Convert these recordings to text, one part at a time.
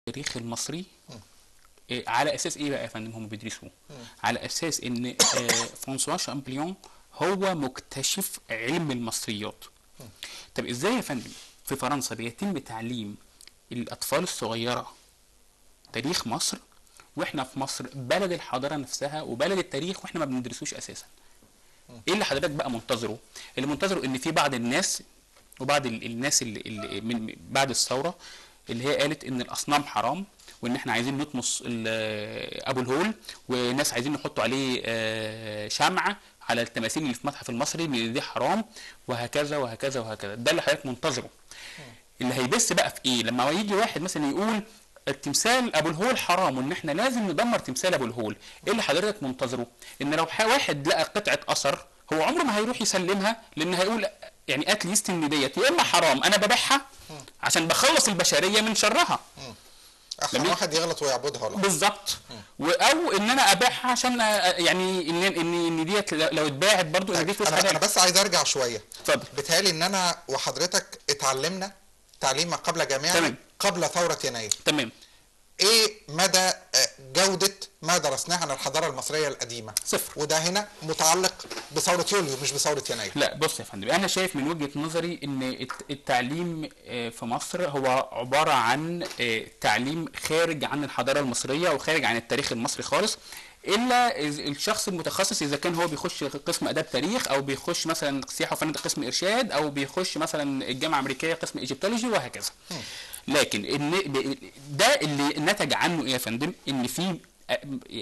التاريخ المصري آه، على اساس ايه بقى يا فندم هم بيدرسوه على اساس ان آه، فرانسوا شامبليون هو مكتشف علم المصريات طب ازاي يا فندم في فرنسا بيتم تعليم الاطفال الصغيره تاريخ مصر واحنا في مصر بلد الحضاره نفسها وبلد التاريخ واحنا ما بندرسوش اساسا ايه اللي حضرتك بقى منتظره اللي منتظره ان في بعض الناس وبعض ال- الناس اللي, اللي من بعد الثوره اللي هي قالت ان الاصنام حرام وان احنا عايزين نطمس ال- ابو الهول وناس عايزين يحطوا عليه آه، شمع على التماثيل اللي في المتحف المصري ان دي حرام وهكذا وهكذا وهكذا ده اللي حضرتك منتظره اللي هيبث بقى في ايه لما يجي واحد مثلا يقول التمثال ابو الهول حرام وان احنا لازم ندمر تمثال ابو الهول ايه اللي حضرتك منتظره ان لو ح- واحد لقى قطعه اثر هو عمره ما هيروح يسلمها لان هيقول يعني اتليست ان ديت يا اما حرام انا ببيعها عشان بخلص البشريه من شرها احسن لما- واحد يغلط ويعبدها ولا بالظبط و- او ان انا ابيعها عشان أ- يعني ان ان ان ديت لو اتباعت برضو ان دي فلوس انا انا حلال بس عايز ارجع شويه اتفضل بيتهيألي ان انا وحضرتك اتعلمنا تعليم ما قبل جامعي تمام. قبل ثوره يناير تمام ايه مدى آه، جودة ما درسناه عن الحضارة المصرية القديمة صفر وده هنا متعلق بثورة يوليو مش بثورة يناير لا بص يا فندم انا شايف من وجهة نظري ان الت- التعليم آه، في مصر هو عبارة عن آه، تعليم خارج عن الحضارة المصرية وخارج عن التاريخ المصري خالص الا إذ- الشخص المتخصص اذا كان هو بيخش قسم اداب تاريخ او بيخش مثلا سياحه وفنادق قسم ارشاد او بيخش مثلا الجامعه الامريكيه قسم ايجيبتولوجي وهكذا لكن ان ب- ده اللي نتج عنه ايه يا فندم ان في أ-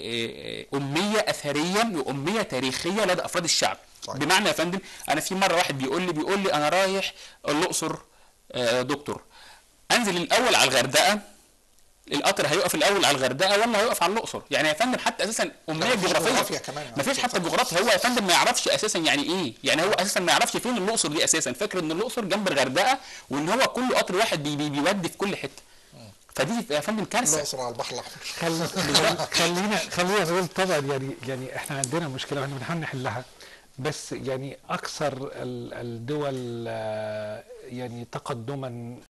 أ- اميه اثريه واميه تاريخيه لدى افراد الشعب صحيح. بمعنى يا فندم انا في مره واحد بيقول لي بيقول لي انا رايح الاقصر آه، دكتور انزل الاول على الغردقه القطر هيقف الاول على الغردقه ولا هيقف على الاقصر يعني يا فندم حتى اساسا اميه مفيش جغرافيه جغرافيا كمان. مفيش حتى جغرافيا هو يا فندم ما يعرفش اساسا يعني ايه يعني هو اساسا ما يعرفش فين الاقصر دي اساسا فاكر ان الاقصر جنب الغردقه وان هو كل قطر واحد بي بي بيودي في كل حته فدي يا فندم كارثه الأقصر على البحر الأحمر خل... خلينا خلينا نقول طبعا يعني يعني احنا عندنا مشكله واحنا بنحاول نحلها بس يعني اكثر ال- الدول آه، يعني تقدما